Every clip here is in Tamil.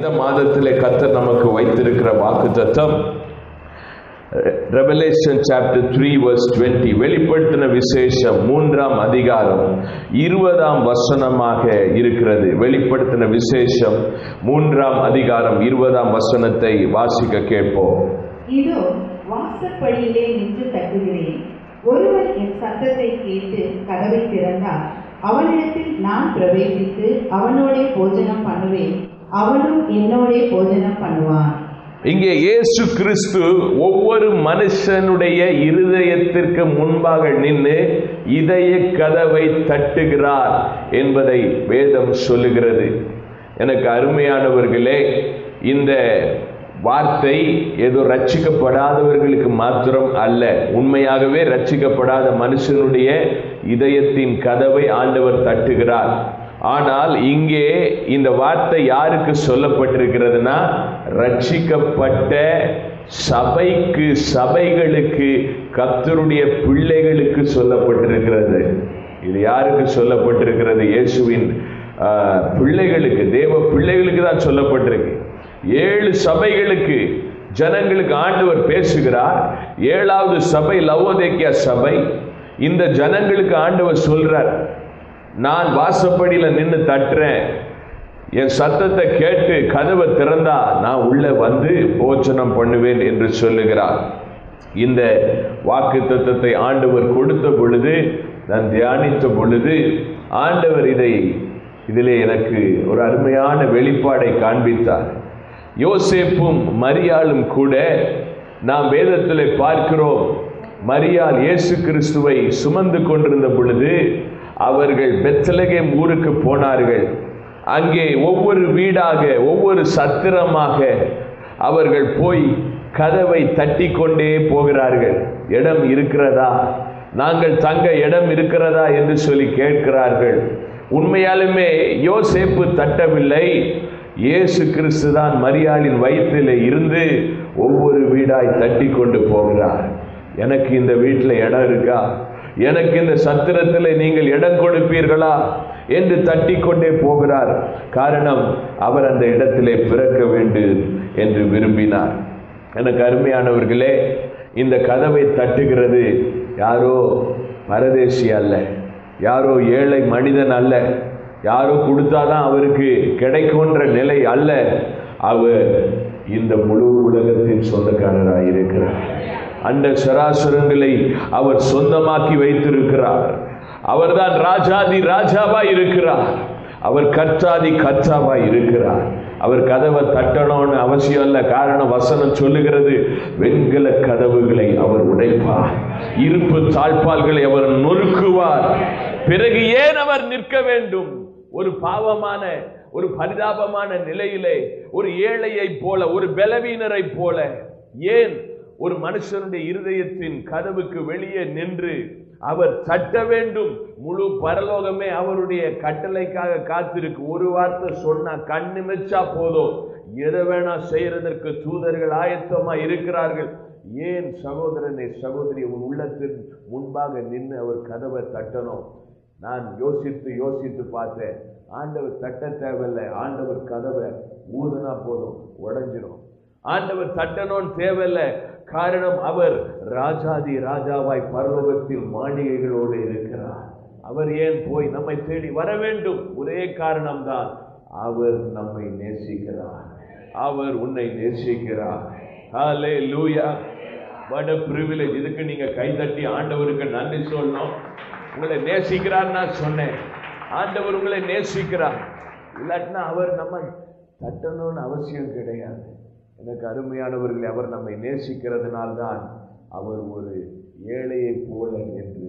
இந்த மாதத்திலே கர்த்தர் நமக்கு வைத்திருக்கிற வாக்குத்தத்தம் revelation chapter three verse twenty வெளிப்படுத்தின விசேஷம் மூன்றாம் அதிகாரம் இருபதாம் வசனமாக இருக்கிறது வெளிப்படுத்தின விசேஷம் மூன்றாம் அதிகாரம் இருபதாம் வசனத்தை வாசிக்க கேட்போம் இதோ வாசற்படியிலே நின்று தட்டுகிறேன் ஒருவன் என் சத்தத்தை கேட்டு கதவை திறந்தார் அவனிடத்தில் நான் பிரவேசித்து அவனோடே போஜனம் பண்ணுவேன் அவனும் என்னோடே போஜனம் பண்ணுவான் இங்கே இயேசு கிறிஸ்து ஒவ்வொரு மனுஷனுடைய இருதயத்திற்கு முன்பாக நின்று இதய கதவை தட்டுகிறார் என்பதை வேதம் சொல்லுகிறது எனக்கு அருமையானவர்களே இந்த வார்த்தை ஏதோ ரட்சிக்கப்படாதவர்களுக்கு மாத்திரம் அல்ல உண்மையாகவே ரட்சிக்கப்படாத மனுஷனுடைய இதயத்தின் கதவை ஆண்டவர் தட்டுகிறார் ஆனால் இங்கே இந்த வார்த்தை யாருக்கு சொல்லப்பட்டிருக்கிறதுனா ரட்சிக்கப்பட்ட சபைக்கு சபைகளுக்கு கர்த்தருடைய பிள்ளைகளுக்கு சொல்லப்பட்டிருக்கிறது இது யாருக்கு சொல்லப்பட்டிருக்கிறது இயேசுவின் ஆஹ், பிள்ளைகளுக்கு தேவ பிள்ளைகளுக்கு தான் சொல்லப்பட்டிருக்கு ஏழு சபைகளுக்கு ஜனங்களுக்கு ஆண்டவர் பேசுகிறார் ஏழாவது சபை லவோதேக்கியா சபை இந்த ஜனங்களுக்கு ஆண்டவர் சொல்றார் நான் வாசப்படியில நின்று தட்டுறேன் என் சத்தத்தை கேட்டு கதவை திறந்தா நான் உள்ள வந்து போச்சனம் பண்ணுவேன் என்று சொல்லுகிறார் இந்த வாக்கு தத்தத்தை ஆண்டவர் கொடுத்த பொழுது நான் தியானித்த பொழுது ஆண்டவர் இதை இதிலே எனக்கு ஒரு அருமையான வெளிப்பாடை காண்பித்தார் யோசேப்பும் மரியாளும் கூட நாம் வேதத்தில் பார்க்கிறோம் மரியாள் இயேசு கிறிஸ்துவை சுமந்து கொண்டிருந்த பொழுது அவர்கள் பெத்தலகேம் ஊருக்கு போனார்கள் அங்கே ஒவ்வொரு வீடாக ஒவ்வொரு சத்திரமாக அவர்கள் போய் கதவை தட்டி கொண்டே போகிறார்கள் இடம் இருக்கிறதா நாங்கள் தங்க இடம் இருக்கிறதா என்று சொல்லி கேட்கிறார்கள் உண்மையாலுமே யோசேப்பு தட்டவில்லை இயேசு கிறிஸ்து தான் மரியாளின் வயிற்றில் இருந்து ஒவ்வொரு வீடாய் தட்டி கொண்டு போகிறார் எனக்கு இந்த வீட்டில் இடம் இருக்கா எனக்கு இந்த சத்திரத்தில் நீங்கள் இடம் கொடுப்பீர்களா என்று தட்டி கொண்டே போகிறார் காரணம் அவர் அந்த இடத்திலே பிறக்க வேண்டும் என்று விரும்பினார் எனக்கு அருமையானவர்களே இந்த கதவை தட்டுகிறது யாரோ பரதேசி அல்ல யாரோ ஏழை மனிதன் அல்ல யாரோ கொடுத்தாதான் அவருக்கு கிடைக்கும்ன்ற நிலை அல்ல அவர் இந்த முழு உலகத்தின் சொந்தக்காரராக இருக்கிறார் அண்ட சராசரங்களை அவர் சொந்தமாக்கி வைத்திருக்கிறார் அவர்தான் ராஜாதி ராஜாவா இருக்கிறார் அவர் கற்றாதி கற்றாவா இருக்கிறார் அவர் கதவை தட்டணும்னு அவசியம் இல்ல காரணம் வசனம் சொல்லுகிறது வெண்கல கதவுகளை அவர் உடைப்பார் இருப்பு தாழ்பால்களை அவர் நொறுக்குவார் பிறகு ஏன் அவர் நிற்க வேண்டும் ஒரு பாவமான ஒரு பரிதாபமான நிலையிலே ஒரு ஏழையை போல ஒரு பலவீனரை போல ஏன் ஒரு மனுஷனுடைய இருதயத்தின் கதவுக்கு வெளியே நின்று அவர் தட்ட வேண்டும் முழு பரலோகமே அவருடைய கட்டளைக்காக காத்திருக்கு ஒரு வார்த்தை சொன்னா கண்ணு மெச்சா போதும் எதை வேணா செய்யறதற்கு தூதர்கள் ஆயத்தமா இருக்கிறார்கள் ஏன் சகோதரனை சகோதரி உன் உள்ளத்தின் முன்பாக நின்று அவர் கதவை தட்டணும் நான் யோசித்து யோசித்து பார்த்தேன் ஆண்டவர் தட்ட தேவையில்லை ஆண்டவர் கதவை ஊதுனா போதும் உடைஞ்சிரும் ஆண்டவர் தட்டணும்னு தேவையில்லை காரணம் அவர் ராஜாதி ராஜாவாய் பரலோகத்தில் மாளிகைகளோடு இருக்கிறார் அவர் ஏன் போய் நம்மை தேடி வர வேண்டும் ஒரே காரணம்தான் அவர் நம்மை நேசிக்கிறார் அவர் உன்னை நேசிக்கிறார் ஹாலே லூயா what a privilege இதுக்கு நீங்க கைதட்டி ஆண்டவருக்கு நன்றி சொல்லணும் உங்களை நேசிக்கிறார் நான் சொன்னேன் ஆண்டவர் உங்களை நேசிக்கிறார் இல்லாட்டினா அவர் நம்ம தட்டணும்னு அவசியம் கிடையாது எனக்கு அருமையானவர்களே அவர் நம்மை நேசிக்கிறதுனால்தான் அவர் ஒரு ஏழையைப் போல நின்று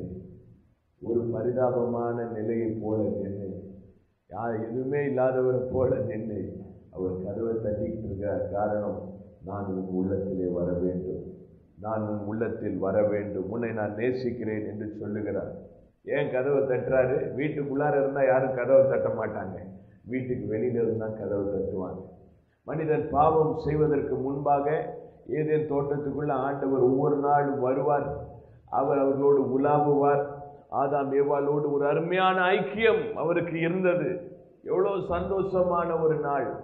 ஒரு பரிதாபமான நிலையைப் போல நின்று யார் எதுவுமே இல்லாதவரை போல நின்று அவர் கதவை தட்டிக்கிட்டு இருக்கிறார் காரணம் நான் உன் உள்ளத்திலே வர வேண்டும் நான் உன் உள்ளத்தில் வர வேண்டும் உன்னை நான் நேசிக்கிறேன் என்று சொல்லுகிறார் ஏன் கதவை தட்டுறாரு வீட்டுக்குள்ளார இருந்தால் யாரும் கதவை தட்ட மாட்டாங்க வீட்டுக்கு வெளியில இருந்தால் கதவை தட்டுவாங்க மனிதன் பாவம் செய்வதற்கு முன்பாக ஏதேன் தோட்டத்துக்குள்ள ஆண்டவர் ஒவ்வொரு நாளும் வருவார் அவர் அவர்களோடு உலாவுவார் ஆதாம் ஏவாளோடு ஒரு அருமையான ஐக்கியம் அவருக்கு இருந்தது எவ்வளவு சந்தோஷமான ஒரு நாள்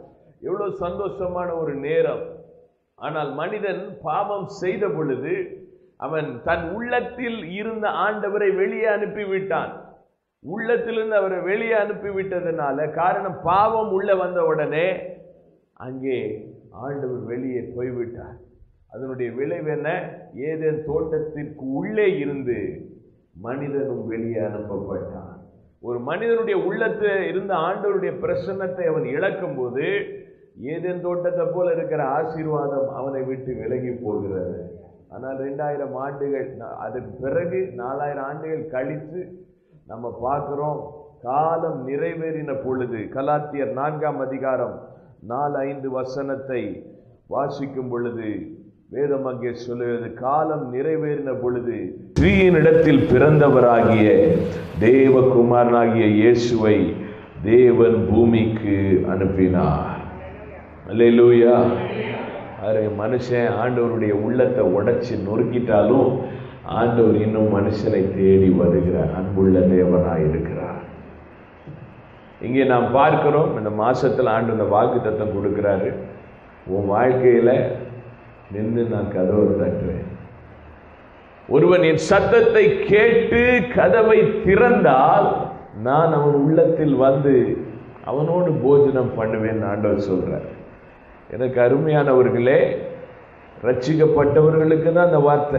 எவ்வளவு சந்தோஷமான ஒரு நேரம் ஆனால் மனிதன் பாவம் செய்த பொழுது அவன் தன் உள்ளத்தில் இருந்த ஆண்டவரை வெளியே அனுப்பிவிட்டான் உள்ளத்திலிருந்து அவரை வெளியே அனுப்பிவிட்டதுனால காரணம் பாவம் உள்ள வந்த உடனே அங்கே ஆண்டவர் வெளியே போய்விட்டார் அதனுடைய விளைவு என்ன ஏதேன் தோட்டத்திற்கு உள்ளே இருந்து மனிதனும் வெளியே அனுப்பப்பட்டான் ஒரு மனிதனுடைய உள்ளத்தில் இருந்த ஆண்டவருடைய பிரசன்னத்தை அவன் இழக்கும் போது ஏதேன் தோட்டத்தை போல இருக்கிற ஆசீர்வாதம் அவனை விட்டு விலகி போகிறது ஆனால் ரெண்டாயிரம் ஆண்டுகள் ந- அதற்கு பிறகு நாலாயிரம் ஆண்டுகள் கழித்து நம்ம பார்க்கிறோம் காலம் நிறைவேறின பொழுது கலாத்தியர் நான்காம் அதிகாரம் நாலு ஐந்து வசனத்தை வாசிக்கும் பொழுது வேதம் அங்கே சொல்லுகிறது காலம் நிறைவேறின பொழுது ஸ்ரீயினிடத்தில் பிறந்தவராகிய தேவகுமாரனாகிய இயேசுவை தேவன் பூமிக்கு அனுப்பினார் அல்லேலூயா அரே மனுஷன் ஆண்டவருடைய உள்ளத்தை உடைச்சு நொறுக்கிட்டாலும் ஆண்டவர் இன்னும் மனுஷனை தேடி வருகிறார் அன்புள்ள தேவனாய் இருக்கிறார் இங்கே நாம் பார்க்கிறோம் இந்த மாசத்துல ஆண்டு இந்த வாக்கு தத்தம் கொடுக்கிறாரு உன் வாழ்க்கையில நின்று நான் கதவை தட்டுவேன் ஒருவன் என் சத்தத்தை கேட்டு கதவை திறந்தால் நான் அவன் உள்ளத்தில் வந்து அவனோடு போஜனம் பண்ணுவேன் ஆண்டவர் சொல்றார் எனக்கு அருமையானவர்களே ரட்சிக்கப்பட்டவர்களுக்கு தான் அந்த வார்த்தை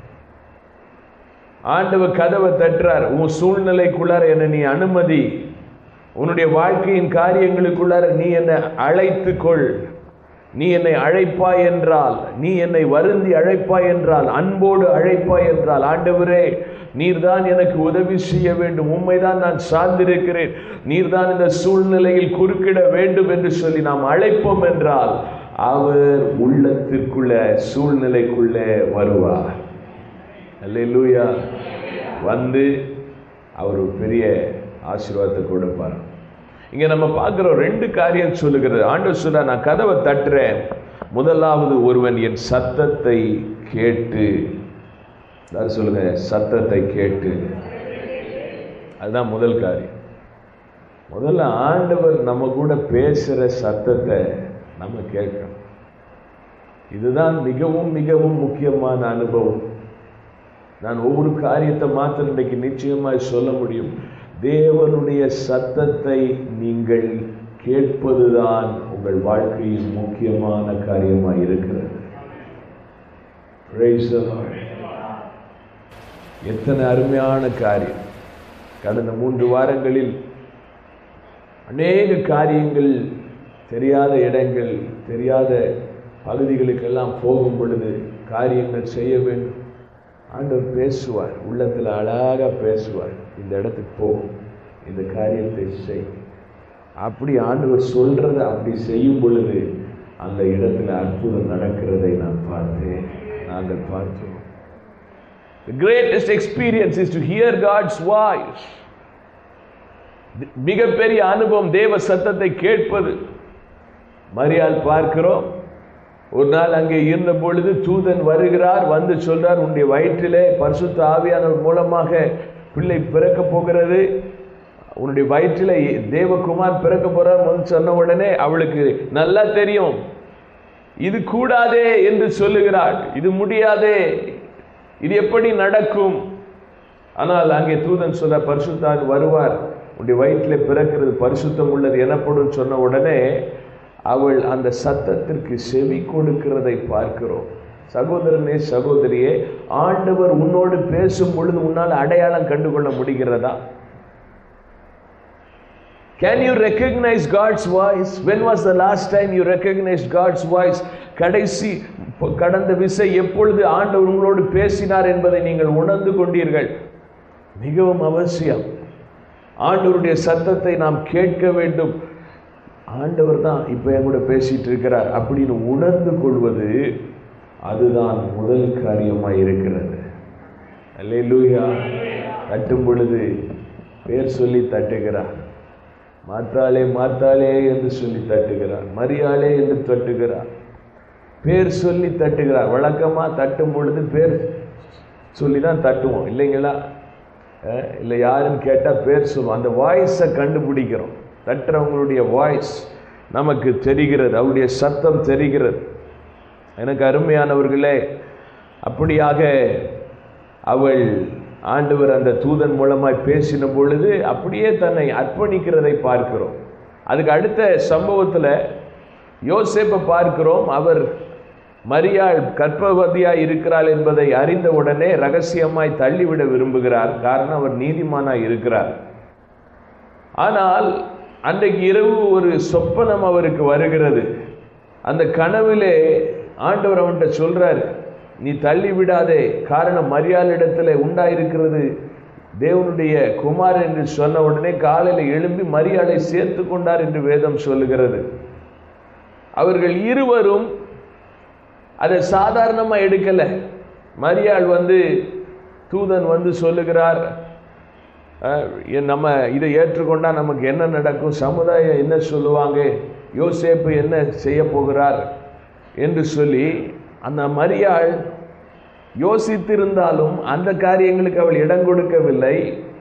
ஆண்டவர் கதவை தட்டுறார் உன் சூழ்நிலைக்குள்ளார என்னை நீ அனுமதி உன்னுடைய வாழ்க்கையின் காரியங்களுக்குள்ளார நீ என்னை அழைத்துக் கொள் நீ என்னை அழைப்பாய் என்றால் நீ என்னை வருந்தி அழைப்பாய் என்றால் அன்போடு அழைப்பாய் என்றால் ஆண்டவரே நீர்தான் எனக்கு உதவி செய்ய வேண்டும் உண்மைதான் நான் சார்ந்திருக்கிறேன் நீர்தான் இந்த சூழ்நிலையில் குறுக்கிட வேண்டும் என்று சொல்லி நாம் அழைப்போம் என்றால் அவர் உள்ளத்திற்குள்ள சூழ்நிலைக்குள்ளே வருவார் அல்லேலூயா வந்து அவர் ஒரு பெரிய ஆசீர்வாதத்தை கொடுப்பார் இங்க நம்ம பார்க்கிறோம் ரெண்டு காரியம் சொல்லுகிறது ஆண்டவர் சொல்ல நான் கதவை தட்டுறேன் முதலாவது ஒருவன் என் சத்தத்தை கேட்டு எல்லாரும் சொல்லுங்க சத்தத்தை கேட்டு அதுதான் முதல் காரியம் முதல்ல ஆண்டவர் நம்ம கூட பேசுற சத்தத்தை நம்ம கேட்கணும் இதுதான் மிகவும் மிகவும் முக்கியமான அனுபவம் நான் ஒவ்வொரு காரியத்தை மாத்திரம் இன்றைக்கு நிச்சயமாய் சொல்ல முடியும் தேவனுடைய சத்தத்தை நீங்கள் கேட்பதுதான் உங்கள் வாழ்க்கையில் முக்கியமான காரியமாய் இருக்கிறது Praise the Lord. எத்தனை அருமையான காரியம் கடந்த மூன்று வாரங்களில் அநேக காரியங்கள் தெரியாத இடங்கள் தெரியாத பகுதிகளுக்கெல்லாம் போகும் பொழுது காரியங்கள் செய்ய வேண்டும் ஆண்டவர் பேசுவார் உள்ளத்தில் அழகாக பேசுவார் இந்த இடத்துக்கு போ இந்த காரியத்தை செய் அப்படி ஆண்டவர் சொல்றதை அப்படி செய்யும் பொழுது அந்த இடத்துல அற்புதம் நடக்கிறதை நான் பார்த்தேன் நாங்கள் பார்த்தோம் The greatest experience is to hear God's voice. மிகப்பெரிய அனுபவம் தேவ சத்தத்தை கேட்பது மரியாள் பார்க்கிறோம் ஒரு நாள் அங்கே இருந்த பொழுது தூதன் வருகிறார் வந்து சொல்றார் உன்னுடைய வயிற்றிலே பரிசுத்த ஆவியானவர் மூலமாக பிள்ளை பிறக்க போகிறது உன்னுடைய வயிற்றிலே தேவகுமார் பிறக்க போறார் வந்து சொன்ன உடனே அவளுக்கு நல்லா தெரியும் இது கூடாதே என்று சொல்லுகிறாள் இது முடியாதே இது எப்படி நடக்கும் ஆனால் அங்கே தூதன் சொல்ல பரிசுத்தான் வருவார் உன்னுடைய வயிற்றில் பிறக்கிறது பரிசுத்தம் உள்ளது எனப்படும் சொன்ன உடனே அவள் அந்த சத்தத்திற்கு செவி கொடுக்கிறதை பார்க்கிறோம் சகோதரனே சகோதரியே ஆண்டவர் உன்னோடு பேசும் பொழுது உன்னால் அடையாளம் கண்டுகொள்ள முடிகிறதா Can you recognize God's voice? When was the last time you recognized God's voice? கடைசி கடந்த விசை எப்பொழுது ஆண்டவர் உங்களோடு பேசினார் என்பதை நீங்கள் உணர்ந்து கொண்டீர்கள் மிகவும் அவசியம் ஆண்டவருடைய சத்தத்தை நாம் கேட்க வேண்டும் ஆண்டவர் தான் இப்போ என் கூட பேசிட்டு இருக்கிறார் அப்படின்னு உணர்ந்து கொள்வது அதுதான் முதல் காரியமாக இருக்கிறது அல்லேலூயா தட்டும் பொழுது பேர் சொல்லி தட்டுகிறார் மாத்தாளே மாத்தாளே என்று சொல்லி தட்டுகிறார் மரியாளே என்று தட்டுகிறார் பேர் சொல்லி தட்டுகிறார் வழக்கமா தட்டும் பொழுது பேர் சொல்லி தான் தட்டுவோம் இல்லைங்களா அஹ், இல்லை யாருன்னு கேட்டால் பேர் சொல்லுவோம் அந்த வாய்ஸை கண்டுபிடிக்கிறோம் தட்டுறவங்களுடைய வாய்ஸ் நமக்கு தெரிகிறது அவருடைய சத்தம் தெரிகிறது எனக்கு அருமையானவர்களே அப்படியாக அவள் ஆண்டவர் அந்த தூதன் மூலமாய் பேசின பொழுது அப்படியே தன்னை அர்ப்பணிக்கிறதை பார்க்கிறோம் அதுக்கு அடுத்த சம்பவத்தில் யோசேப்பை பார்க்கிறோம் அவர் மரியாள் கர்ப்பவதியாய் இருக்கிறாள் என்பதை அறிந்த உடனே ரகசியமாய் தள்ளிவிட விரும்புகிறார் காரணம் அவர் நீதிமானாய் இருக்கிறார் ஆனால் அன்றைக்கு இரவு ஒரு சொப்பனம் அவருக்கு வருகிறது அந்த கனவிலே ஆண்டவர் அவன்கிட்ட சொல்றார் நீ தள்ளி விடாதே காரணம் மரியாளிடத்தில் உண்டாயிருக்கிறது தேவனுடைய குமார் என்று சொன்ன உடனே காலையில் எழும்பி மரியாதை சேர்த்து கொண்டார் என்று வேதம் சொல்லுகிறது அவர்கள் இருவரும் அதை சாதாரணமாக எடுக்கல மரியாள் வந்து தூதன் வந்து சொல்லுகிறார் அஹ், எ- நம்ம இதை ஏற்றுக்கொண்டா நமக்கு என்ன நடக்கும் சமுதாயம் என்ன சொல்லுவாங்க யோசேப்பு என்ன செய்ய போகிறார் என்று சொல்லி அந்த மரியாள் யோசித்திருந்தாலும் அந்த காரியங்களுக்கு அவள் இடம் கொடுக்கவில்லை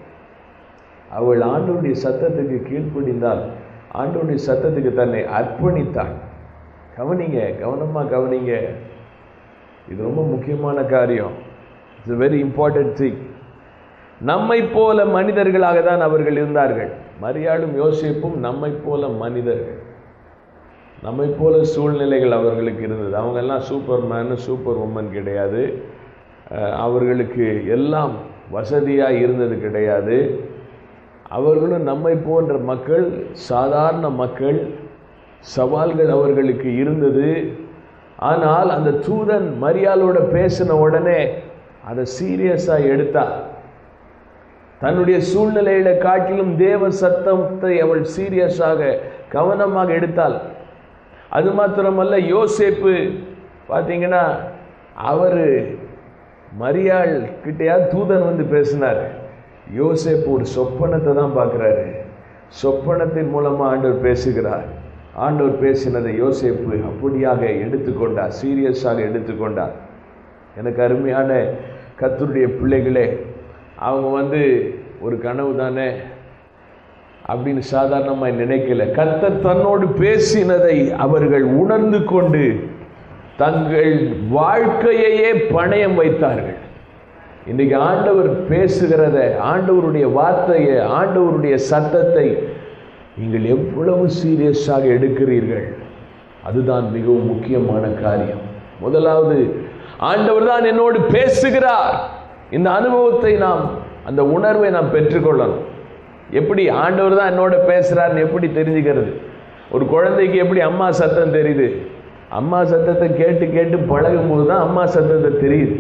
அவள் ஆண்டவருடைய சத்தத்துக்கு கீழ்ப்படிந்தால் ஆண்டவருடைய சத்தத்துக்கு தன்னை அர்ப்பணித்தாள் கவனிங்க கவனமா கவனிங்க இது ரொம்ப முக்கியமான காரியம் இட்ஸ் வெரி இம்பார்ட்டன்ட் திங் நம்மை போல மனிதர்களாக தான் அவர்கள் இருந்தார்கள் மரியாளும் யோசிப்பும் நம்மை போல மனிதர்கள் நம்மை போல சூழ்நிலைகள் அவர்களுக்கு இருந்தது அவங்க எல்லாம் சூப்பர் மேனு சூப்பர் உமன் கிடையாது அஹ், அவர்களுக்கு எல்லாம் வசதியாக இருந்தது கிடையாது அவர்களும் நம்மை போன்ற மக்கள் சாதாரண மக்கள் சவால்கள் அவர்களுக்கு இருந்தது ஆனால் அந்த தூதன் மரியாளோட பேசின உடனே அதை சீரியஸாக எடுத்தா தன்னுடைய சூழ்நிலையில காட்டிலும் தேவ சத்தத்தை அவள் சீரியஸாக கவனமாக எடுத்தாள் அது மாத்திரமல்ல யோசேப்பு பார்த்தீங்கன்னா அவர் மரியாள் கிட்டயா தூதன் வந்து பேசினார் யோசேப்பு ஒரு சொப்பனத்தை தான் பார்க்குறாரு சொப்பனத்தின் மூலமாக ஆண்டவர் பேசுகிறார் ஆண்டவர் பேசினதை யோசேப்பு அப்படியாக எடுத்துக்கொண்டார் சீரியஸாக எடுத்துக்கொண்டார் எனக்கு அருமையான கத்தருடைய பிள்ளைகளே அவங்க வந்து ஒரு கனவு தானே அப்படின்னு சாதாரணமாய் நினைக்கல கர்த்தர் தன்னோடு பேசினதை அவர்கள் உணர்ந்து கொண்டு தங்கள் வாழ்க்கையையே பணயம் வைத்தார்கள் இன்னைக்கு ஆண்டவர் பேசுகிறத ஆண்டவருடைய வார்த்தையை ஆண்டவருடைய சத்தத்தை நீங்கள் எவ்வளவு சீரியஸாக எடுக்கிறீர்கள் அதுதான் மிகவும் முக்கியமான காரியம் முதலாவது ஆண்டவர் தான் என்னோடு பேசுகிறார் இந்த அனுபவத்தை நாம் அந்த உணர்வை நாம் பெற்றுக்கொள்ளணும் எப்படி ஆண்டவர் தான் என்னோட பேசுகிறார்னு எப்படி தெரிஞ்சுக்கிறது ஒரு குழந்தைக்கு எப்படி அம்மா சத்தம் தெரியுது அம்மா சத்தத்தை கேட்டு கேட்டு பழகும்போது தான் அம்மா சத்தத்தை தெரியுது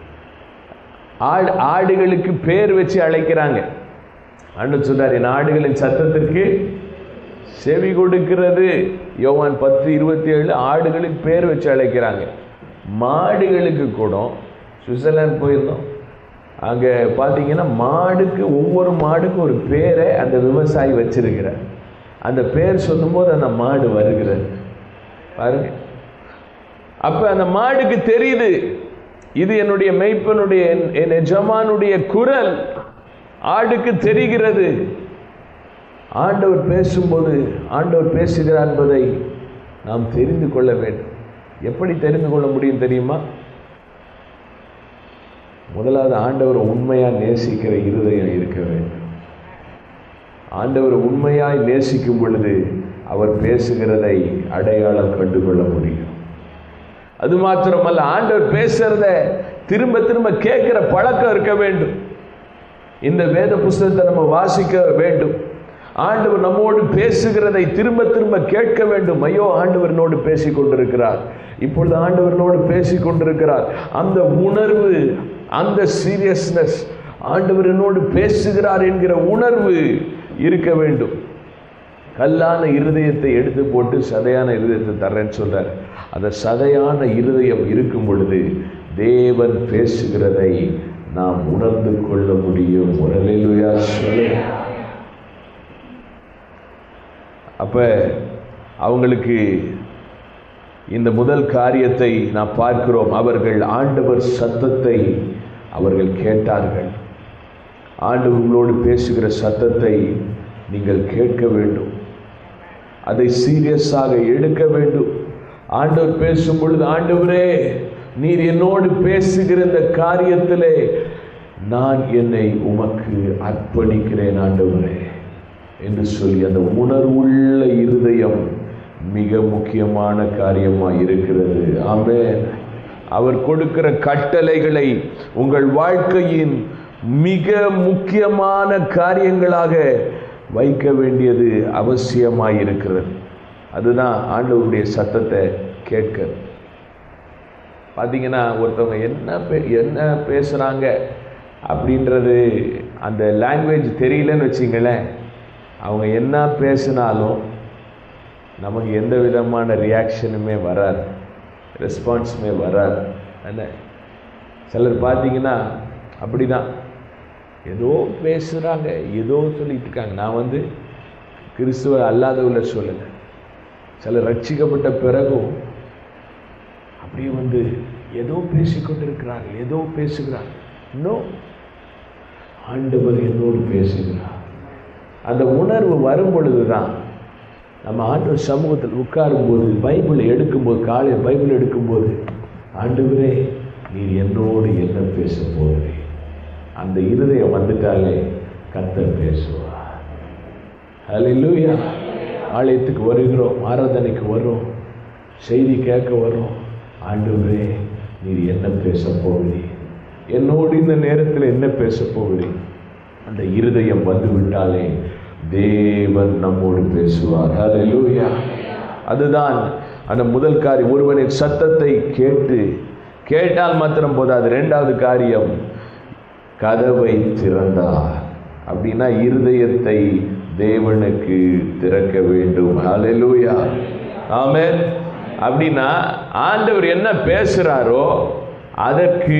ஆடு ஆடுகளுக்கு பேர் வச்சு அழைக்கிறாங்க ஆண்டு சொன்னார் என் ஆடுகளின் சத்தத்திற்கு செவி கொடுக்கிறது யோவான் பத்து இருபத்தி ஏழு ஆடுகளுக்கு பேர் வச்சு அழைக்கிறாங்க மாடுகளுக்கு கூட சுவிட்சர்லாந்து போயிருந்தோம் அங்கே பார்த்தீங்கன்னா மாடுக்கு ஒவ்வொரு மாடுக்கும் ஒரு பேரை அந்த விவசாயி வச்சிருக்கிறார் அந்த பேர் சொல்லும்போது அந்த மாடு வருகிறது பாருங்க அப்ப அந்த மாடுக்கு தெரியுது இது என்னுடைய மெய்ப்பனுடைய என்- என் எஜமானுடைய குரல் ஆடுக்கு தெரிகிறது ஆண்டவர் பேசும்போது ஆண்டவர் பேசுகிறார் என்பதை நாம் தெரிந்து கொள்ள வேண்டும் எப்படி தெரிந்து கொள்ள முடியும் தெரியுமா முதலாவது ஆண்டவர் உண்மையா நேசிக்கிற இருதயம் இருக்க வேண்டும் ஆண்டவர் உண்மையாய் நேசிக்கும் பொழுது அவர் பேசுகிறதை அடையாளம் கண்டுகொள்ள முடியும் அது மாத்திரமல்ல ஆண்டவர் பேசுறத திரும்ப திரும்ப கேட்கிற பழக்கம் இருக்க வேண்டும் இந்த வேத புஸ்தகத்தை நம்ம வாசிக்க வேண்டும் ஆண்டவர் நம்மோடு பேசுகிறதை திரும்ப திரும்ப கேட்க வேண்டும் ஐயோ ஆண்டவர் என்னோடு பேசிக் கொண்டிருக்கிறார் இப்பொழுது ஆண்டவர் என்னோடு பேசிக் கொண்டிருக்கிறார் அந்த உணர்வு அந்த சீரியஸ்னஸ் ஆண்டவர் என்னோடு பேசுகிறார் என்கிற உணர்வு இருக்க வேண்டும் கல்லான இருதயத்தை எடுத்து போட்டு சதையான இருதயத்தை தர்றேன்னு சொல்றார் அந்த சதையான இருதயம் இருக்கும் பொழுது தேவன் பேசுகிறதை நாம் உணர்ந்து கொள்ள முடியும் முரலிலுயா சொல்லு அப்ப அவங்களுக்கு இந்த முதல் காரியத்தை நாம் பார்க்கிறோம் அவர்கள் ஆண்டவர் சத்தத்தை அவர்கள் கேட்டார்கள் ஆண்டவர்களோடு பேசுகிற சத்தத்தை நீங்கள் கேட்க வேண்டும் அதை சீரியஸாக எடுக்க வேண்டும் ஆண்டவர் பேசும் பொழுது ஆண்டவரே நீர் என்னோடு பேசுகிற இந்த காரியத்திலே நான் என்னை உமக்கு அர்ப்பணிக்கிறேன் ஆண்டவரே என்று சொல்லி அந்த உணர்வுள்ள இருதயம் மிக முக்கியமான காரியமாக இருக்கிறது ஆமென் அவர் கொடுக்கிற கட்டளைகளை உங்கள் வாழ்க்கையின் மிக முக்கியமான காரியங்களாக வைக்க வேண்டியது அவசியமாக இருக்கிறது அதுதான் ஆண்டவருடைய சத்தத்தை கேட்க பார்த்தீங்கன்னா ஒருத்தவங்க என்ன பே என்ன பேசுகிறாங்க அப்படின்றது அந்த லாங்குவேஜ் தெரியலன்னு வச்சிங்களேன் அவங்க என்ன பேசினாலும் நமக்கு எந்த விதமான ரியாக்ஷனுமே வராது ரெஸ்பான்ஸுமே வராது என்ன சிலர் பார்த்தீங்கன்னா அப்படி தான் ஏதோ பேசுகிறாங்க ஏதோ சொல்லிட்டு இருக்காங்க நான் வந்து கிறிஸ்துவ அல்லாதவங்கள சொல்லலை சிலர் ரட்சிக்கப்பட்ட பிறகும் அப்படியே வந்து ஏதோ பேசிக்கொண்டிருக்கிறார்கள் ஏதோ பேசுகிறாங்க இன்னும் ஆண்டவர் என்னோடு பேசுகிறார் அந்த உணர்வு வரும் பொழுது தான் நம்ம ஆண்டவர் சமூகத்தில் உட்காரும்போது பைபிளை எடுக்கும்போது காலையில் பைபிள் எடுக்கும்போது ஆண்டவரே நீர் என்னோடு என்ன பேச போகிறேன் அந்த இருதயம் வந்துட்டாலே கத்தர் பேசுவார் ஹalleluya ஆலயத்துக்கு வருகிறோம் ஆராதனைக்கு வரோம் செய்தி கேட்க வரோம் ஆண்டவரே நீர் என்ன பேச போகிறீர் என்னோடு இந்த நேரத்தில் என்ன பேச போகிறீர் அந்த இருதயம் வந்து விட்டாலே தேவன் நம்மோடு பேசுவார் ஹalleluya அதுதான் அந்த முதல் காரியம் ஒருவனின் சத்தத்தை கேட்டு கேட்டால் மாத்திரம் போதாது ரெண்டாவது காரியம் கதவை திறந்தார் அப்படின்னா இருதயத்தை தேவனுக்கு திறக்க வேண்டும் ஹalleluya ஆமென் அப்படின்னா ஆண்டவர் என்ன பேசுகிறாரோ அதற்கு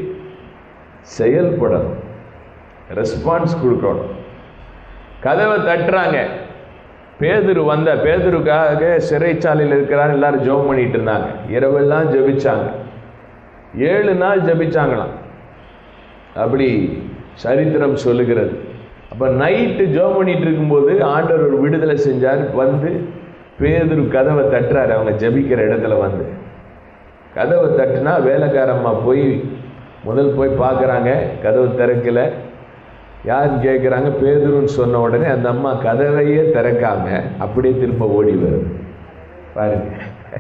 செயல்படணும் ரெஸ்பான்ஸ் கொடுக்கணும் கதவை தட்டுறாங்க பேதுரு வந்த பேதுருக்காக சிறைச்சாலையில் இருக்கிறார் எல்லாரும் ஜெபம் பண்ணிட்டு இருந்தாங்க இரவெல்லாம் ஜெபிச்சாங்க ஏழு நாள் ஜெபிச்சாங்களாம் அப்படி சரித்திரம் சொல்லுகிறது அப்போ நைட்டு ஜெபம் பண்ணிட்டு இருக்கும்போது ஆண்டவர் ஒரு விடுதலை செஞ்சார் வந்து பேதுரு கதவை தட்டுறாரு அவங்க ஜெபிக்கிற இடத்துல வந்து கதவை தட்டுனா வேலைக்காரம்மா போய் முதல் போய் பார்க்குறாங்க கதவு திறக்கல யாருன்னு கேட்குறாங்க பேதுருன்னு சொன்ன உடனே அந்த அம்மா கதவையே திறக்காம அப்படியே திரும்ப ஓடி வரும் பாருங்க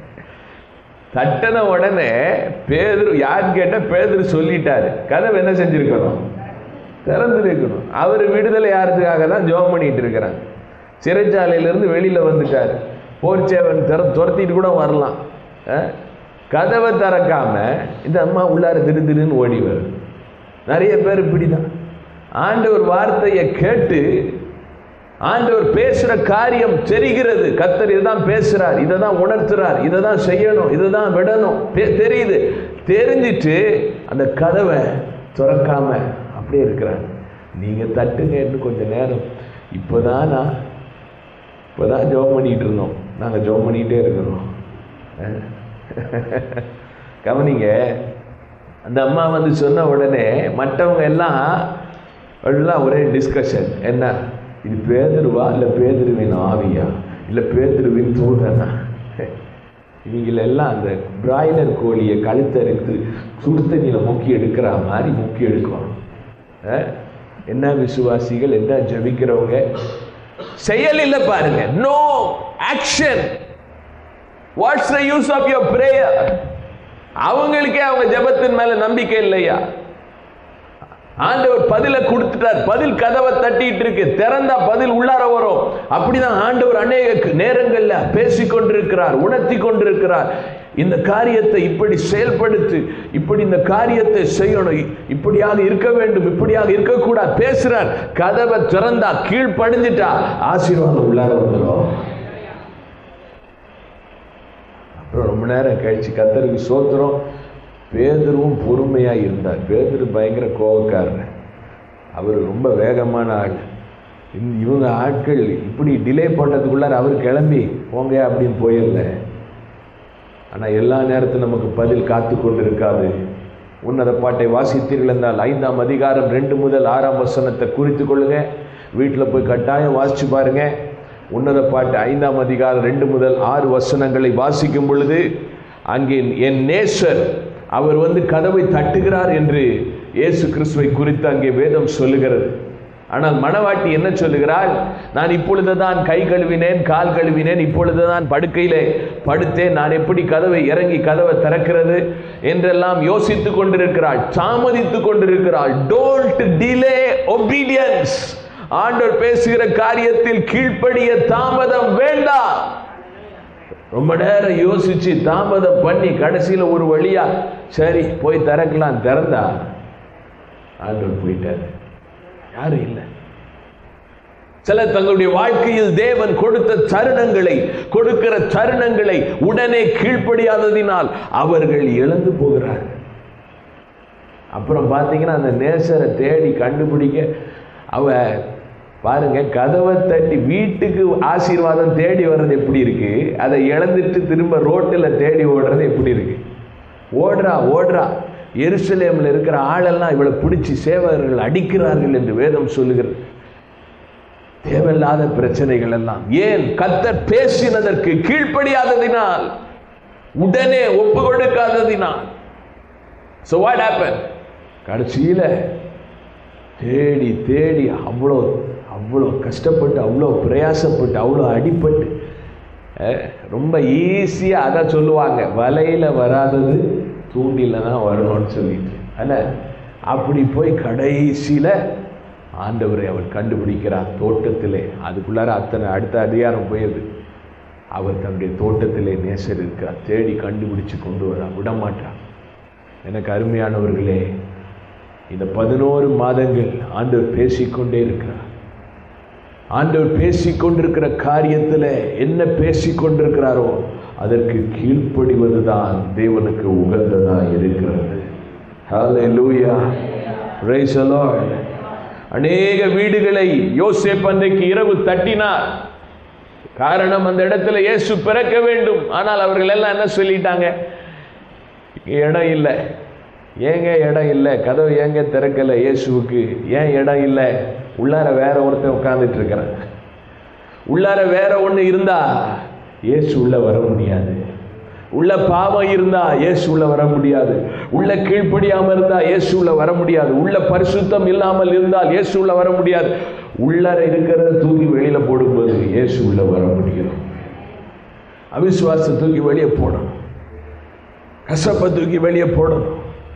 தட்டின உடனே பேதுரு யாருன்னு கேட்டால் பேதுரு சொல்லிட்டாரு கதவை என்ன செஞ்சிருக்கணும் திறந்துருக்கணும் அவர் விடுதலை யாருக்காக தான் ஜோம் பண்ணிட்டு இருக்கிறாங்க சிறைச்சாலையிலேருந்து வெளியில் வந்துட்டார் போர்ச்சேவன் திற துரத்திட்டு கூட வரலாம் அஹ்? கதவை திறக்காம இந்த அம்மா உள்ளார திரு திருன்னு ஓடி வரும் நிறைய பேர் இப்படிதான் ஆண்டவர் வார்த்தையை கேட்டு ஆண்டவர் பேசுற காரியம் தெரிகிறது கத்தர் இதுதான் பேசுறார் இதை தான் உணர்த்துறார் இதை தான் செய்யணும் இதை தான் விடணும் தெ- தெரியுது தெரிஞ்சிட்டு அந்த கதவை திறக்காம அப்படியே இருக்கிறாங்க நீங்க தட்டுங்க இன்னும் கொஞ்ச நேரம் இப்போதான் நான் இப்போதான் ஜெபம் பண்ணிட்டு இருந்தோம் நாங்கள் ஜெபம் பண்ணிக்கிட்டே இருக்கிறோம் அஹ். கவனிங்க அந்த அம்மா வந்து சொன்ன உடனே மற்றவங்க எல்லாம் எல்லாம் ஒரே டிஸ்கஷன் என்ன இது பேதுருவா இல்லை பேதுருவின் ஆவியா இல்லை பேதுருவின் தூதனா இவங்களெல்லாம் அந்த பிராய்லர் கோழியை கழுத்தறுத்து சுடுதண்ணியில் முக்கி எடுக்கிற மாதிரி முக்கி எடுக்கணும் அஹ்? என்ன விசுவாசிகள் என்ன ஜெபிக்கிறவங்க செயல் இல்லை பாருங்க no action what's the use of your prayer அவங்களுக்கே அவங்க ஜெபத்தின் மேல நம்பிக்கை இல்லையா ஆண்டவர் பதில கொடுத்துட்டார் பதில் கதவை தட்டிட்டு இருக்கு திறந்தா பதில் உள்ளார வரும் அப்படிதான் ஆண்டவர் அநேக நேரங்கள்ல பேசி கொண்டிருக்கிறார் உணர்த்தி கொண்டிருக்கிறார் இந்த காரியத்தை இப்படி செயல்படுத்து இப்படி இந்த காரியத்தை செய்யணும் இப்படியாக இருக்க வேண்டும் இப்படியாக இருக்கக்கூடாது பேசுறார் கதவை திறந்தா கீழ்ப்படிஞ்சிட்டா ஆசீர்வாதம் உள்ளார வந்துடும் அப்புறம் ரொம்ப நேரம் கழிச்சு கத்தருக்கு சோத்திரம் பேதரும் பொறுமையா இருந்தார் பேதரு பயங்கர கோபக்காரர் அவர் ரொம்ப வேகமான ஆள் இந்த இவங்க ஆட்கள் இப்படி டிலே பண்ணதுக்குள்ளார அவர் கிளம்பி போங்க அப்படின்னு போயிடல ஆனால் எல்லா நேரத்திலும் நமக்கு பதில் காத்து கொண்டு இருக்காது உன்னத பாட்டை வாசித்தீர்கள் என்றால் ஐந்தாம் அதிகாரம் ரெண்டு முதல் ஆறாம் வசனத்தை குறித்து கொள்ளுங்க வீட்டில் போய் கட்டாயம் வாசிச்சு பாருங்க உன்னத பாட்டு ஐந்தாம் அதிகாரம் ரெண்டு முதல் ஆறு வசனங்களை வாசிக்கும் பொழுது அங்கே என் நேசர் அவர் வந்து கதவை தட்டுகிறார் என்று இயேசு கிறிஸ்துவை குறித்து அங்கே வேதம் சொல்லுகிறது ஆனால் மணவாட்டி என்ன சொல்லுகிறாள் நான் இப்பொழுதுதான் கை கழுவினேன் கால் கழுவினேன் இப்பொழுதுதான் படுக்கையிலே படுத்தேன் நான் எப்படி கதவை இறங்கி கதவை திறக்கிறது என்றெல்லாம் யோசித்துக் கொண்டிருக்கிறாள் தாமதித்துக் கொண்டிருக்கிறாள் டோன்ட் டிலே ஒபீடியன்ஸ் ஆண்டவர் பேசுகிற காரியத்தில் கீழ்ப்படிய தாமதம் வேண்டாம் ரொம்ப நேரம் யோசிச்சு தாமதம் பண்ணி கடைசியில் ஒரு வழியா சரி போய் திறக்கலாம் திறந்தா ஆண்டவர் போயிட்டாரு யாரும் இல்லை சிலர் தங்களுடைய வாழ்க்கையில் தேவன் கொடுத்த தருணங்களை கொடுக்கிற தருணங்களை உடனே கீழ்ப்படியாததினால் அவர்கள் இழந்து போகிறார்கள் அப்புறம் பார்த்தீங்கன்னா அந்த நேசரை தேடி கண்டுபிடிக்க அவ பாருங்க கதவை தட்டி வீட்டுக்கு ஆசீர்வாதம் தேடி வர்றது எப்படி இருக்கு அதை இழந்துட்டு திரும்ப ரோட்டில் தேடி ஓடுறது எப்படி இருக்கு ஓடுறா ஓடுறா எருசலேமில் இருக்கிற ஆளெல்லாம் இவளை பிடிச்சி சேவகர்கள் அடிக்கிறார்கள் என்று வேதம் சொல்லுகிறது தேவையில்லாத பிரச்சனைகள் எல்லாம் ஏன் கத்தர் பேசினதற்கு கீழ்ப்படியாததினால் உடனே ஒப்பு கொடுக்காததினால் ஸோ வாட் ஹேப்பன் கடைசியில் தேடி தேடி அவ்வளோ அவ்வளோ கஷ்டப்பட்டு அவ்வளோ பிரயாசப்பட்டு அவ்வளோ அடிப்பட்டு அஹ், ரொம்ப ஈஸியாக அதான் சொல்லுவாங்க வலையில் வராதது தூண்டில தான் வரணும்னு சொல்லிட்டு ஆனால் அப்படி போய் கடைசியில் ஆண்டவரை அவர் கண்டுபிடிக்கிறார் தோட்டத்திலே அதுக்குள்ளார அத்தனை அடுத்த அதிகாரம் போயிடுது அவர் தன்னுடைய தோட்டத்திலே நேசர் இருக்கிறார் தேடி கண்டுபிடிச்சு கொண்டு வரா விடமாட்டார் எனக்கு அருமையானவர்களே இந்த பதினோரு மாதங்கள் ஆண்டவர் பேசிக்கொண்டே இருக்கிறார் ஆண்டவர் பேசிக்கொண்டிருக்கிற காரியத்தில் என்ன பேசிக்கொண்டிருக்கிறாரோ அதற்கு கீழ்ப்படிவதுதான் தேவனுக்கு உகந்ததாக இருக்கிறது ஹalleluya praise the lord அநேக வீடுகளை யோசேப் அன்றைக்கு இரவு தட்டினார் காரணம் அந்த இடத்துல இயேசு பிறக்க வேண்டும் ஆனால் அவர்கள் எல்லாம் என்ன சொல்லிட்டாங்க இடம் இல்லை ஏங்க இடம் இல்லை கதவு ஏங்க திறக்கலை இயேசுவுக்கு ஏன் இடம் இல்லை உள்ளார வேற ஒருத்தன் உட்கார்ந்துட்டு இருக்கிறான் உள்ளார வேற ஒன்று இருந்தா இயேசு உள்ள வர முடியாது உள்ள பாவம் இருந்தா இயேசு உள்ள வர முடியாது உள்ள கீழ்ப்படியாம இருந்தா இயேசு உள்ள வர முடியாது உள்ள பரிசுத்தம் இல்லாமல் இருந்தால் இயேசு உள்ள வர முடியாது உள்ளார இருக்கிறத தூக்கி வெளியில போடும்போது இயேசு உள்ள வர முடியும் அவிசுவாசத்தை தூக்கி வெளியே போடணும் கசப்பை தூக்கி வெளியே போடணும்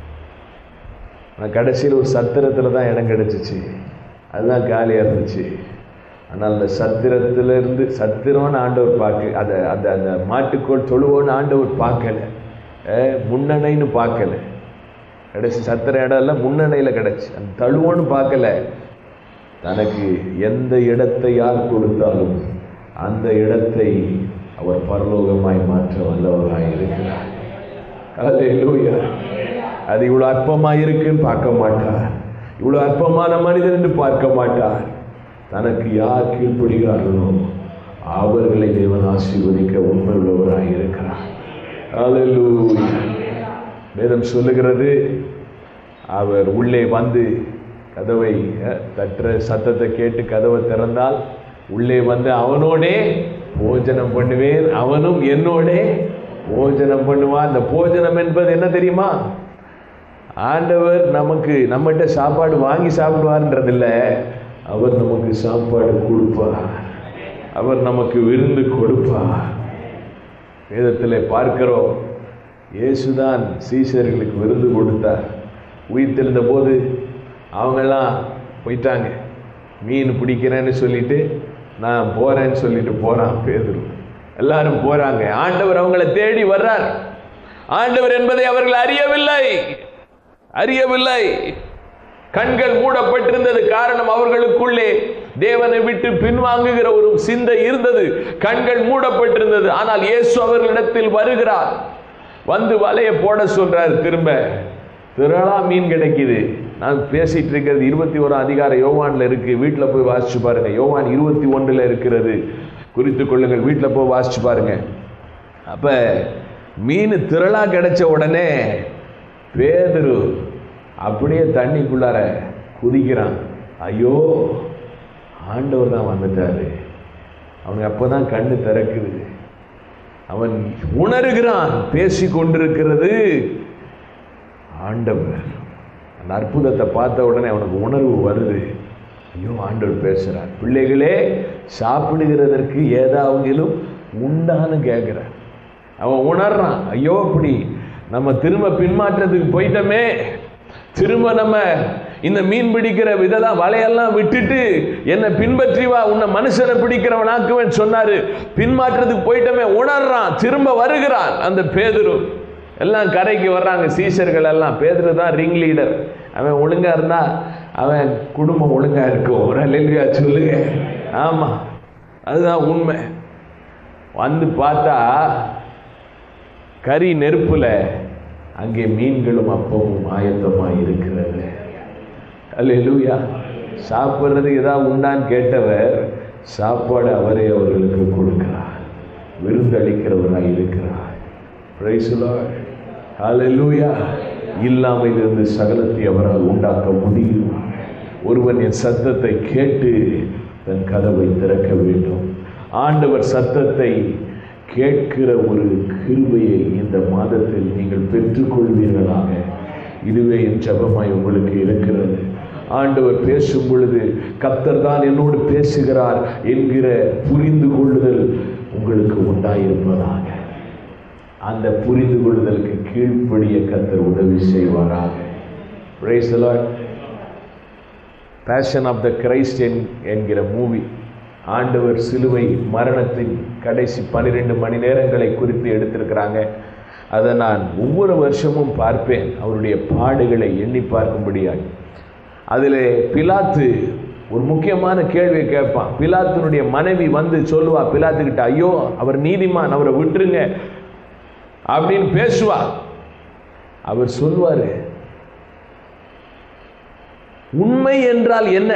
நான் கடைசியில் ஒரு சத்திரத்தில் தான் இடம் கிடச்சிச்சு அதுதான் காலியாக இருந்துச்சு ஆனால் அந்த சத்திரத்திலிருந்து சத்திரம்னு ஆண்டவர் பார்க்க அதை அந்த அந்த மாட்டுக்கோள் தொழுவோன்னு ஆண்டவர் பார்க்கல அஹ், முன்னணைன்னு பார்க்கல கடைசி சத்திர இடம் எல்லாம் முன்னணையில் கிடச்சி அந்த தழுவோன்னு பார்க்கல தனக்கு எந்த இடத்தை யார் கொடுத்தாலும் அந்த இடத்தை அவர் பரலோகமாய் மாற்ற வல்லவராய் இருக்கிறார் அல்லேலூயா அது இவ்வளோ அற்பமாக இருக்குன்னு பார்க்க மாட்டார் இவ்வளோ அற்பமான மனிதன் என்று பார்க்க மாட்டார் தனக்கு யார் கீழ்ப்படுகிறார்களோ அவர்களை தேவன் ஆசீர்வதிக்க உண்மை உள்ளவராய் இருக்கிறார் அல்லேலூயா வேதம் சொல்லுகிறது அவர் உள்ளே வந்து கதவை அஹ், தட்டுற சத்தத்தை கேட்டு கதவை திறந்தால் உள்ளே வந்து அவனோடே போஜனம் பண்ணுவேன் அவனும் என்னோடே போஜனம் பண்ணுவான் அந்த போஜனம் என்பது என்ன தெரியுமா ஆண்டவர் நமக்கு நம்மகிட்ட சாப்பாடு வாங்கி சாப்பிடுவார்ன்றதில்ல அவர் நமக்கு சாப்பாடு கொடுப்பார் அவர் நமக்கு விருந்து கொடுப்பார் வேதத்தில் பார்க்கிறோம் இயேசுதான் சீசர்களுக்கு விருந்து கொடுத்தார் உயிர்த்தெழுந்த போது அவங்கெல்லாம் போயிட்டாங்க மீன் பிடிக்கிறேன்னு சொல்லிட்டு நான் போறேன்னு சொல்லிட்டு போறான் பேதுரு எல்லாரும் போறாங்க ஆண்டவர் அவங்களை தேடி வர்றார் ஆண்டவர் என்பதை அவர்கள் அறியவில்லை அறியவில்லை கண்கள் மூடப்பட்டிருந்தது காரணம் அவர்களுக்குள்ளே தேவனை விட்டு பின்வாங்குகிற ஒரு சிந்தை இருந்தது கண்கள் மூடப்பட்டிருந்தது ஆனால் இயேசு அவர்களிடத்தில் வருகிறார் வந்து வலையை போட சொல்றார் திரும்ப திரளா மீன் கிடைக்குது நான் பேசிட்டு இருக்கிறது இருபத்தி ஓராம் அதிகார யோவான்ல இருக்கு வீட்டில் போய் வாசிச்சு பாருங்க யோவான் இருபத்தி ஒன்றில் இருக்கிறது குறித்து கொள்ளுங்கள் வீட்டில் போய் வாசிச்சு பாருங்க அப்ப மீன் திரளா கிடைச்ச உடனே பேதுரு அப்படியே தண்ணிக்குள்ளார குதிக்கிறான் ஐயோ ஆண்டவர் தான் வந்துட்டாரு அவனுக்கு அப்பதான் கண்ணு திறக்குது அவன் உணர்கிறான் பேசி கொண்டிருக்கிறது ஆண்டவர் அந்த அற்புதத்தை பார்த்த உடனே அவனுக்கு உணர்வு வருது ஐயோ ஆண்டவர் பேசுகிறார் பிள்ளைகளே சாப்பிடுகிறதற்கு ஏதாவதிலும் உண்டான்னு கேட்குறான் அவன் உணர்றான் ஐயோ இப்படி நம்ம திரும்ப பின்மாற்றத்துக்கு போயிட்டோமே திரும்ப நம்ம இந்த மீன் பிடிக்கிற விதெல்லாம் வலையெல்லாம் விட்டுட்டு என்னை பின்பற்றி வா உன்னை மனுஷனை பிடிக்கிறவனாக்குவேன் சொன்னாரு பின்மாற்றத்துக்கு போயிட்டோமே உணர்றான் திரும்ப வருகிறான் அந்த பேதுரு எல்லாம் கரைக்கு வர்றாங்க சீஷர்கள் எல்லாம் பேதுரு தான் ரிங் லீடர் அவன் ஒழுங்கா இருந்தா அவன் குடும்பம் ஒழுங்கா இருக்கும் ஒரு அல்லா சொல்லுங்க ஆமா அதுதான் உண்மை வந்து பார்த்தா கறி நெருப்புல அங்கே மீன்களும் அப்பமும் ஆயத்தமா இருக்கிறது அல்லேலூயா சாப்பிட்றது ஏதாவது உண்டான்னு கேட்டவர் சாப்பாடு அவரே அவர்களுக்கு கொடுக்கிறார் விருந்தளிக்கிறவராய் இருக்கிறார் Praise the Lord. Hallelujah. இல்லாமல் இருந்து சகலத்தை அவரால் உண்டாக்க முடியும் ஒருவன் என் சத்தத்தை கேட்டு தன் கதவை திறக்க வேண்டும் ஆண்டவர் சத்தத்தை கேட்கிற ஒரு கிருபையை இந்த மாதத்தில் நீங்கள் பெற்றுக்கொள்வீர்களாக இதுவே என் ஜபமாய் உங்களுக்கு இருக்கிறது ஆண்டவர் பேசும் பொழுது கத்தர் தான் என்னோடு பேசுகிறார் என்கிற புரிந்து கொள்ளுதல் உங்களுக்கு உண்டாயிருப்பதாக அந்த புரிந்து கொள்ளுதலுக்கு கீழ்ப்படிய கத்தர் உதவி செய்வாராக Praise the Lord. Passion of the Christ என்கிற மூவி ஆண்டவர் சிலுவை மரணத்தின் கடைசி பன்னிரெண்டு மணி நேரங்களை குறித்து எடுத்திருக்கிறாங்க அதை நான் ஒவ்வொரு வருஷமும் பார்ப்பேன் அவருடைய பாடுகளை எண்ணி பார்க்கும்படியாய் அதில் பிலாத்து ஒரு முக்கியமான கேள்வியை கேட்பான் பிலாத்தினுடைய மனைவி வந்து சொல்லுவா பிலாத்துக்கிட்ட ஐயோ அவர் நீதிமான் அவரை விட்டுருங்க அப்படின்னு பேசுவா அவர் சொல்வாரு உண்மை என்றால் என்ன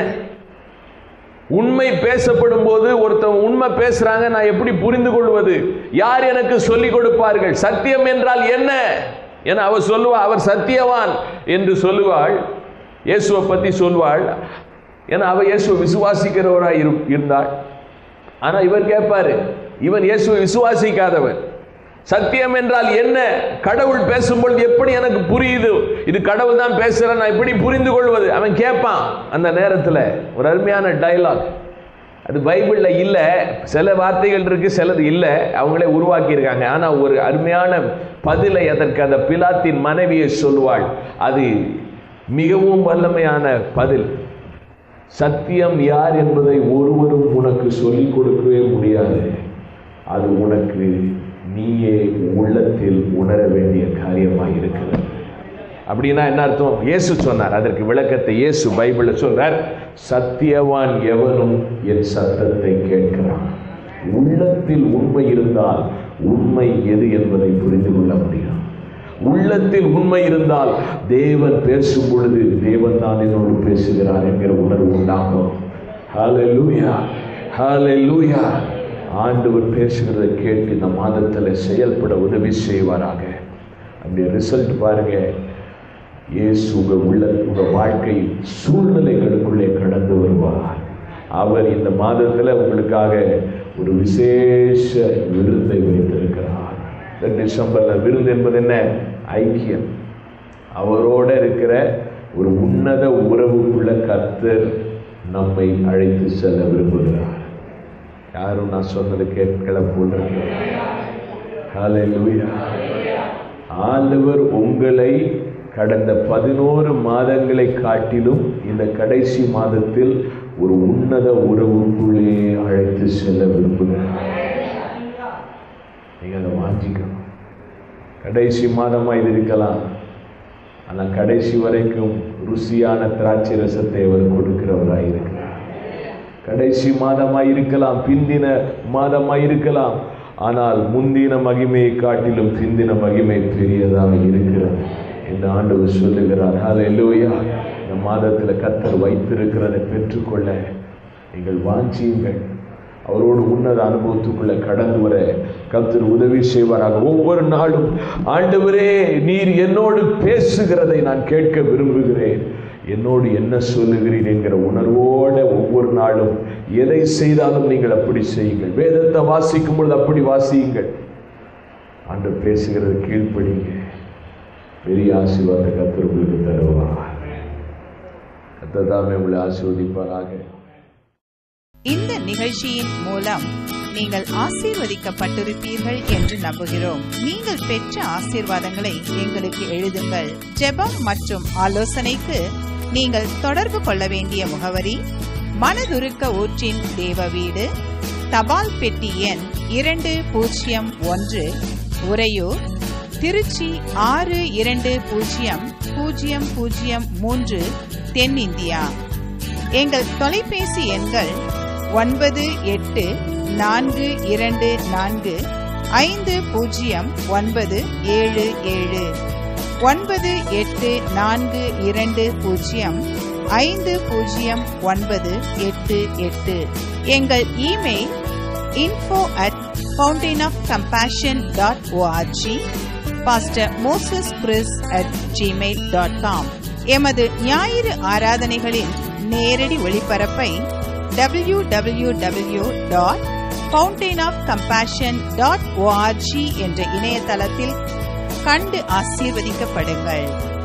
உண்மை பேசப்படும் போது ஒருத்தன் உண்மை பேசுறாங்க நான் எப்படி புரிந்து கொள்வது யார் எனக்கு சொல்லிக் கொடுப்பார்கள் சத்தியம் என்றால் என்ன என அவர் சொல்லுவா அவர் சத்தியவான் என்று சொல்லுவாள் இயேசுவை பத்தி சொல்வாள் ஏன்னா அவ இயேசுவை விசுவாசிக்கிறவராய் இரு இருந்தாள் ஆனா இவர் கேட்பாரு இவன் இயேசுவை விசுவாசிக்காதவன் சத்தியம் என்றால் என்ன கடவுள் பேசும்பொழுது எப்படி எனக்கு புரியுது இது கடவுள் தான் பேசுற நான் எப்படி புரிந்து கொள்வது அவன் கேட்பான் அந்த நேரத்தில் ஒரு அருமையான டயலாக் அது பைபிளில் இல்லை சில வார்த்தைகள் இருக்கு சிலது இல்லை அவங்களே உருவாக்கி இருக்காங்க ஆனால் ஒரு அருமையான பதிலை அதற்கு அந்த பிலாத்தின் மனைவியை சொல்லுவாள் அது மிகவும் வல்லமையான பதில் சத்தியம் யார் என்பதை ஒருவரும் உனக்கு சொல்லிக் கொடுக்கவே முடியாது அது உனக்கு நீயே உள்ளத்தில் உணர வேண்டிய காரியமாக இருக்கிறது அப்படின்னா என்ன அர்த்தம் இயேசு சொன்னார் அதற்கு விளக்கத்தை இயேசு பைபிளில் சொல்றார் சத்தியவான் எவனும் என் சத்தத்தை கேட்கிறான் உள்ளத்தில் உண்மை இருந்தால் உண்மை எது என்பதை புரிந்து கொள்ள முடியும் உள்ளத்தில் உண்மை இருந்தால் தேவன் பேசும் பொழுது தேவன் தான் என்னோடு பேசுகிறார் என்கிற உணர்வு உண்டாகும் ஹalleluya ஹalleluya ஆண்டவர் பேசுகிறதை கேட்டு இந்த மாதத்தில் செயல்பட உதவி செய்வாராக அப்படி ரிசல்ட் பாருங்க இயேசு உங்கள் உள்ள உங்கள் வாழ்க்கை சூழ்நிலைகளுக்குள்ளே கடந்து வருவார் அவர் இந்த மாதத்தில் உங்களுக்காக ஒரு விசேஷ விருந்தை வைத்திருக்கிறார் இந்த டிசம்பரில் விருந்து என்பது என்ன ஐக்கியம் அவரோட இருக்கிற ஒரு உன்னத உறவுக்குள்ள கர்த்தர் நம்மை அழைத்து செல்ல விரும்புகிறார் யாரும் நான் சொன்னது கேட்கல போல இருக்கு. ஹalleluya. ஆண்டவர் உங்களை கடந்த பதினோரு மாதங்களை காட்டிலும் இந்த கடைசி மாதத்தில் ஒரு உன்னத உறவுக்குள்ளே அழைத்து செல்ல விரும்புகிறார் நீங்க அதை வாஞ்சிக்கணும் கடைசி மாதமா இது இருக்கலாம் ஆனால் கடைசி வரைக்கும் ருசியான திராட்சை ரசத்தை அவர் கொடுக்கிறவராய் இருக்கிறார் கடைசி மாதமாய் இருக்கலாம் பிந்தின மாதமாய் இருக்கலாம் ஆனால் முந்தின மகிமையை காட்டிலும் பிந்தின மகிமை பெரியதாக இருக்கிறது இந்த ஆண்டவர் சொல்லுகிறார் ஹalleluya இந்த மாதத்தில் கத்தர் வைத்திருக்கிறதை பெற்றுக்கொள்ள நீங்கள் வாஞ்சியுங்கள் அவரோடு உன்னத அனுபவத்துக்குள்ள கடந்து வர கர்த்தர் உதவி செய்வாராக ஒவ்வொரு நாளும் ஆண்டவரே நீர் என்னோடு பேசுகிறதை நான் கேட்க விரும்புகிறேன் என்னோடு என்ன சொல்லுகிறீர் என்கிற உணர்வோட ஒவ்வொரு நாளும் எதை செய்தாலும் நீங்கள் அப்படி செய்யுங்கள் வேதத்தை வாசிக்கும் பொழுது அப்படி வாசியுங்கள் ஆண்டு பேசுகிறது கீழ்ப்படிங்க பெரிய ஆசீர்வாத கத்தர் உங்களுக்கு தருவார் கத்தர் தாமே உங்களை ஆசீர்வதிப்பாராக இந்த நிகழ்ச்சியின் மூலம் நீங்கள் ஆசீர்வதிக்கப்பட்டிருப்பீர்கள் என்று நம்புகிறோம் நீங்கள் பெற்ற ஆசீர்வாதங்களை எங்களுக்கு எழுதுங்கள் ஜெபம் மற்றும் ஆலோசனைக்கு நீங்கள் தொடர்பு கொள்ள வேண்டிய முகவரி மனதுருக்க ஊற்றின் தேவ வீடு தபால் பெட்டி எண் இரண்டு பூஜ்ஜியம் ஒன்று உறையூர் திருச்சி ஆறு இரண்டு பூஜ்ஜியம் பூஜ்ஜியம் பூஜ்ஜியம் மூன்று தென்னிந்தியா எங்கள் தொலைபேசி எண்கள் ஒன்பது எட்டு நான்கு இரண்டு நான்கு ஐந்து பூஜ்ஜியம் ஒன்பது ஏழு ஏழு ஒன்பது எட்டு நான்கு இரண்டு பூஜ்ஜியம் ஐந்து பூஜ்ஜியம் ஒன்பது எட்டு எட்டு எங்கள் email info at fountain of compassion dot org pastor Moses Chris at Gmail dot com எமது ஞாயிறு ஆராதனைகளின் நேரடி ஒளிபரப்பை W W W dot fountain of compassion dot org என்ற இணையதளத்தில் கண்டு ஆசீர்வதிக்கப்படுங்கள்